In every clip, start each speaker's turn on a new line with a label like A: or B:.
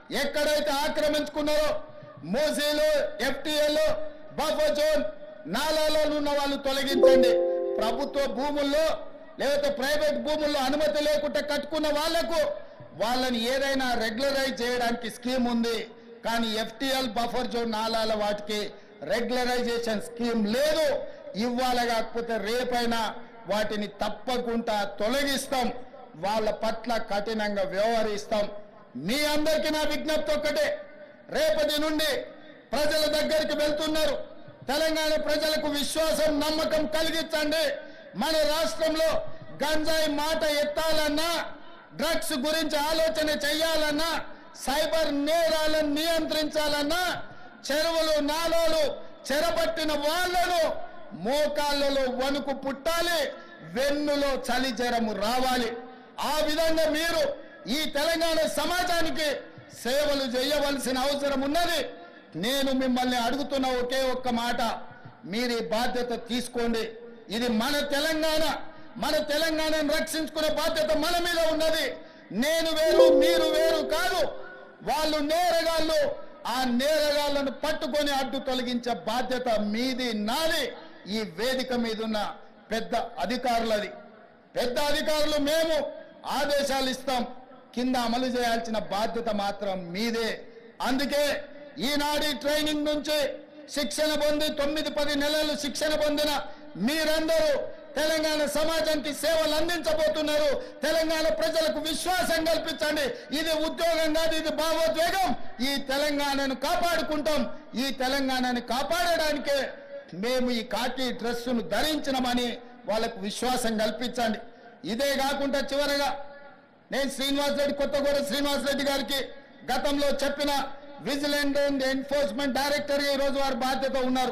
A: ఎక్కడైతే ఆక్రమించుకున్నారో మూసీలు ఎఫ్టీఏలు buffer zone నాలాలో ఉన్న వాళ్ళు తొలగించండి ప్రభుత్వ భూముల్లో లేకపోతే ప్రైవేట్ భూముల్లో అనుమతి లేకుండా కట్టుకున్న వాళ్లకు వాళ్ళని ఏదైనా రెగ్యులరైజ్ చేయడానికి స్కీమ్ ఉంది కానీ ఎఫ్టీఎల్ బఫర్ జోన్ నాలాల వాటికి రెగ్యులరైజేషన్ స్కీమ్ లేదు ఇవ్వాలి కాకపోతే రేపైనా వాటిని తప్పకుండా తొలగిస్తాం వాళ్ళ పట్ల కఠినంగా వ్యవహరిస్తాం మీ అందరికీ నా విజ్ఞప్తి ఒక్కటే రేపటి నుండి ప్రజల దగ్గరికి వెళ్తున్నారు తెలంగాణ ప్రజలకు విశ్వాసం నమ్మకం కలిగించండి మన రాష్ట్రంలో గంజాయి మాట ఎత్తాలన్నా డ్రగ్స్ గురించి ఆలోచన చేయాలన్నా సైబర్ నేరాలను నియంత్రించాలన్నా చెరువులు నాలోలు చెరబట్టిన వాళ్ళను మోకాళ్ళలో వణుకు పుట్టాలి వెన్నులో చలి జ్వరము రావాలి ఆ విధంగా మీరు ఈ తెలంగాణ సమాజానికి సేవలు చేయవలసిన అవసరం ఉన్నది నేను మిమ్మల్ని అడుగుతున్న ఒకే ఒక్క మాట మీరు ఈ బాధ్యత తీసుకోండి ఇది మన తెలంగాణ మన తెలంగాణను రక్షించుకునే బాధ్యత మన మీద ఉన్నది నేను వేరు మీరు వేరు కాదు వాళ్ళు నేరగాళ్ళు ఆ నేరగాళ్లను పట్టుకొని అడ్డు తొలగించే బాధ్యత మీది నాది ఈ వేదిక మీద ఉన్న పెద్ద అధికారులది పెద్ద అధికారులు మేము ఆదేశాలు ఇస్తాం కింద అమలు చేయాల్సిన బాధ్యత మాత్రం మీదే అందుకే ఈనాడి ట్రైనింగ్ నుంచి శిక్షణ పొంది తొమ్మిది పది నెలలు శిక్షణ పొందిన మీరందరూ తెలంగాణ సమాజానికి సేవలు అందించబోతున్నారు తెలంగాణ ప్రజలకు విశ్వాసం కల్పించండి ఇది ఉద్యోగం కాదు ఇది భావోద్వేగం ఈ తెలంగాణను కాపాడుకుంటాం ఈ తెలంగాణను కాపాడడానికే మేము ఈ కాకి డ్రెస్సును ధరించినమని వాళ్ళకు విశ్వాసం కల్పించండి ఇదే కాకుండా చివరగా నేను శ్రీనివాస్ రెడ్డి కొత్తగూడ శ్రీనివాస్ రెడ్డి గారికి గతంలో చెప్పిన విజిలెంట్ అండ్ ఎన్ఫోర్స్మెంట్ డైరెక్టర్ ఈ రోజు వారి బాధ్యత ఉన్నారు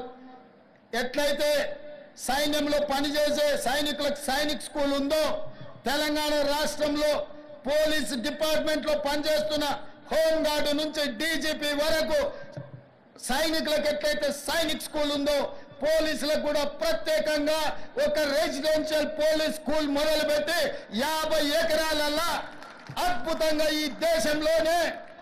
A: ఎట్లయితే సైన్యంలో పనిచేసే సైనికులకు సైనిక్ స్కూల్ ఉందో తెలంగాణ రాష్ట్రంలో పోలీస్ డిపార్ట్మెంట్ లో పనిచేస్తున్న హోంగార్డు నుంచి డీజీపీ వరకు సైనికులకు ఎట్లయితే సైనిక్ స్కూల్ ఉందో పోలీసులకు కూడా ప్రత్యేకంగా ఒక రెసిడెన్షియల్ పోలీస్ స్కూల్ మొదలుపెట్టి యాభై ఎకరాలల్లా అద్భుతంగా ఈ దేశంలోనే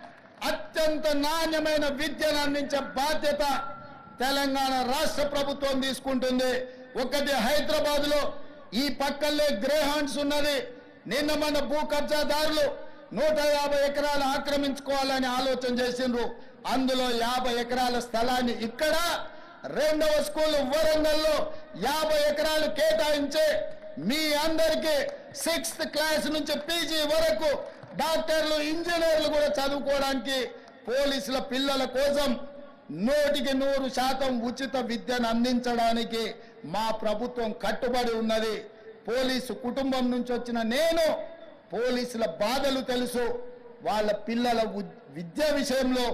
A: అత్యంత నాణ్యమైన విద్యను అందించే బాధ్యత తెలంగాణ రాష్ట్ర ప్రభుత్వం తీసుకుంటుంది ఒకటి హైదరాబాద్ లో ఈ పక్కల్లే గ్రేహాండ్స్ ఉన్నది నిన్న మన భూ కబ్జాదారులు నూట యాభై ఎకరాలు ఆక్రమించుకోవాలని ఆలోచన చేసిండ్రు అందులో యాభై ఎకరాల స్థలాన్ని ఇక్కడ రెండవ స్కూల్ వరంగల్లో యాభై ఎకరాలు కేటాయించి మీ అందరికీ సిక్స్త్ క్లాస్ నుంచి పీజీ వరకు డాక్టర్లు ఇంజనీర్లు కూడా చదువుకోవడానికి పోలీసుల పిల్లల కోసం నూటికి నూరు శాతం ఉచిత విద్యను అందించడానికి మా ప్రభుత్వం కట్టుబడి ఉన్నది పోలీసు కుటుంబం నుంచి వచ్చిన నేను పోలీసుల బాధలు తెలుసు వాళ్ళ పిల్లల ఉ- విద్య విషయంలో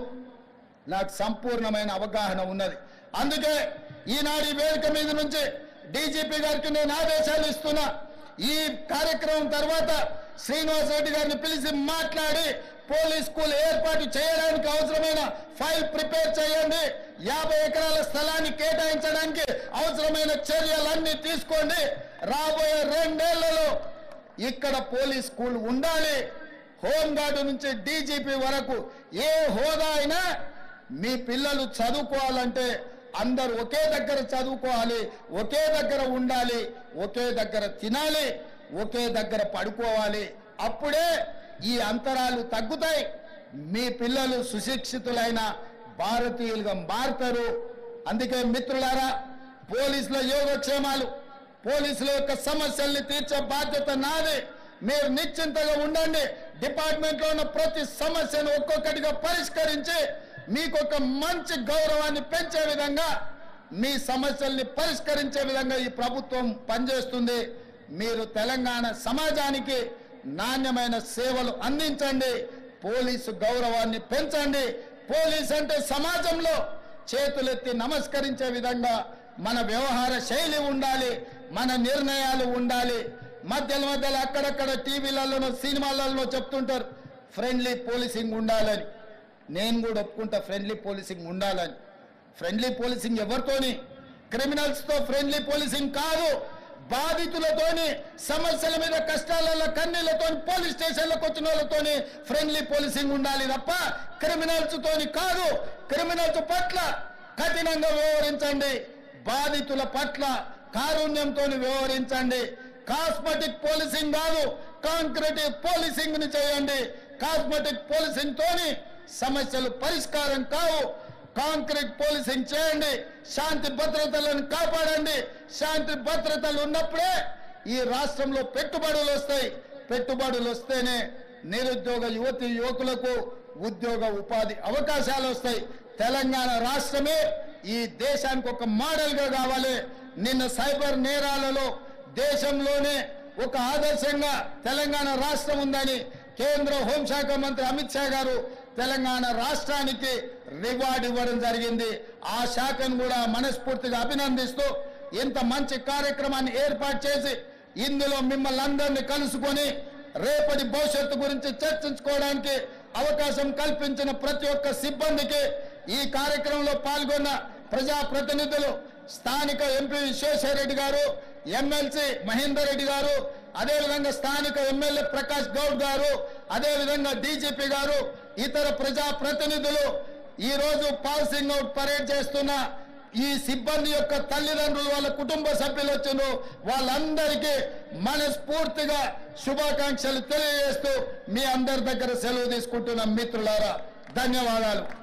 A: నాకు సంపూర్ణమైన అవగాహన ఉన్నది అందుకే ఈనాడు ఈ వేదిక మీద నుంచి డీజీపీ గారికి నేను ఆదేశాలు ఇస్తున్నా ఈ కార్యక్రమం తర్వాత శ్రీనివాస్ రెడ్డి గారిని పిలిచి మాట్లాడి పోలీస్ స్కూల్ ఏర్పాటు చేయడానికి అవసరమైన ఫైల్ ప్రిపేర్ చేయండి యాభై ఎకరాల స్థలాన్ని కేటాయించడానికి అవసరమైన చర్యలన్నీ తీసుకోండి రాబోయే రెండేళ్లలో ఇక్కడ పోలీస్ స్కూల్ ఉండాలి హోంగార్డు నుంచి డీజీపీ వరకు ఏ హోదా అయినా మీ పిల్లలు చదువుకోవాలంటే అందరు ఒకే దగ్గర చదువుకోవాలి ఒకే దగ్గర ఉండాలి ఒకే దగ్గర తినాలి ఒకే దగ్గర పడుకోవాలి అప్పుడే ఈ అంతరాలు తగ్గుతాయి మీ పిల్లలు సుశిక్షితులైన భారతీయులుగా మారుతారు అందుకే మిత్రులారా పోలీసుల యోగక్షేమాలు పోలీసుల యొక్క సమస్యల్ని తీర్చే బాధ్యత నాది మీరు నిశ్చింతగా ఉండండి డిపార్ట్మెంట్ లో ఉన్న ప్రతి సమస్యను ఒక్కొక్కటిగా పరిష్కరించి మీకు ఒక మంచి గౌరవాన్ని పెంచే విధంగా మీ సమస్యల్ని పరిష్కరించే విధంగా ఈ ప్రభుత్వం పనిచేస్తుంది మీరు తెలంగాణ సమాజానికి నాణ్యమైన సేవలు అందించండి పోలీసు గౌరవాన్ని పెంచండి పోలీస్ అంటే సమాజంలో చేతులెత్తి నమస్కరించే విధంగా మన వ్యవహార శైలి ఉండాలి మన నిర్ణయాలు ఉండాలి మధ్యలో మధ్యలో అక్కడక్కడ టీవీలలో సినిమాలలో చెప్తుంటారు ఫ్రెండ్లీ పోలీసింగ్ ఉండాలని నేను కూడా ఒప్పుకుంటా ఫ్రెండ్లీ పోలీసింగ్ ఉండాలని ఫ్రెండ్లీ పోలీసింగ్ ఎవరితోని క్రిమినల్స్ తో ఫ్రెండ్లీ పోలీసింగ్ కాదు బాధితులతోని సమస్యల మీద కష్టాలలో కన్నీళ్లతో పోలీస్ స్టేషన్లకు వచ్చిన వాళ్ళతోని ఫ్రెండ్లీ పోలీసింగ్ ఉండాలి తప్ప క్రిమినల్స్ తోని కాదు క్రిమినల్స్ పట్ల కఠినంగా వ్యవహరించండి బాధితుల పట్ల కారుణ్యంతో వ్యవహరించండి కాస్మెటిక్ పోలీసింగ్ కాదు కాంక్రీట్ పోలీసింగ్ ని చేయండి కాస్మెటిక్ పోలీసింగ్ తోని సమస్యలు పరిష్కారం కావు కాంక్రీట్ పోలీసింగ్ చేయండి శాంతి భద్రతలను కాపాడండి శాంతి భద్రతలు ఉన్నప్పుడే ఈ రాష్ట్రంలో పెట్టుబడులు వస్తాయి పెట్టుబడులు వస్తేనే నిరుద్యోగ యువతి యువకులకు ఉద్యోగ ఉపాధి అవకాశాలు వస్తాయి తెలంగాణ రాష్ట్రమే ఈ దేశానికి ఒక మోడల్ గా కావాలి నిన్న సైబర్ నేరాలలో దేశంలోనే ఒక ఆదర్శంగా తెలంగాణ రాష్ట్రం ఉందని కేంద్ర హోంశాఖ మంత్రి అమిత్ షా గారు తెలంగాణ రాష్ట్రానికి రివార్డ్ ఇవ్వడం జరిగింది ఆ శాఖను కూడా మనస్ఫూర్తిగా అభినందిస్తూ ఇంత మంచి కార్యక్రమాన్ని ఏర్పాటు చేసి ఇందులో మిమ్మల్ని అందరినీ కలుసుకొని రేపటి భవిష్యత్తు గురించి చర్చించుకోవడానికి అవకాశం కల్పించిన ప్రతి ఒక్క సిబ్బందికి ఈ కార్యక్రమంలో పాల్గొన్న ప్రజాప్రతినిధులు స్థానిక ఎంపీ విశ్వేశ్వరరెడ్డి గారు ఎమ్మెల్సీ మహేందర్ రెడ్డి గారు అదేవిధంగా స్థానిక ఎమ్మెల్యే ప్రకాష్ గౌడ్ గారు అదేవిధంగా డీజీపీ గారు ఇతర ప్రజా ప్రతినిధులు ఈ రోజు పాసింగ్ అవుట్ పరేడ్ చేస్తున్న ఈ సిబ్బంది యొక్క తల్లిదండ్రులు వాళ్ళ కుటుంబ సభ్యులు వచ్చిన వాళ్ళందరికీ మనస్ఫూర్తిగా శుభాకాంక్షలు తెలియజేస్తూ మీ అందరి దగ్గర సెలవు తీసుకుంటున్న మిత్రులారా ధన్యవాదాలు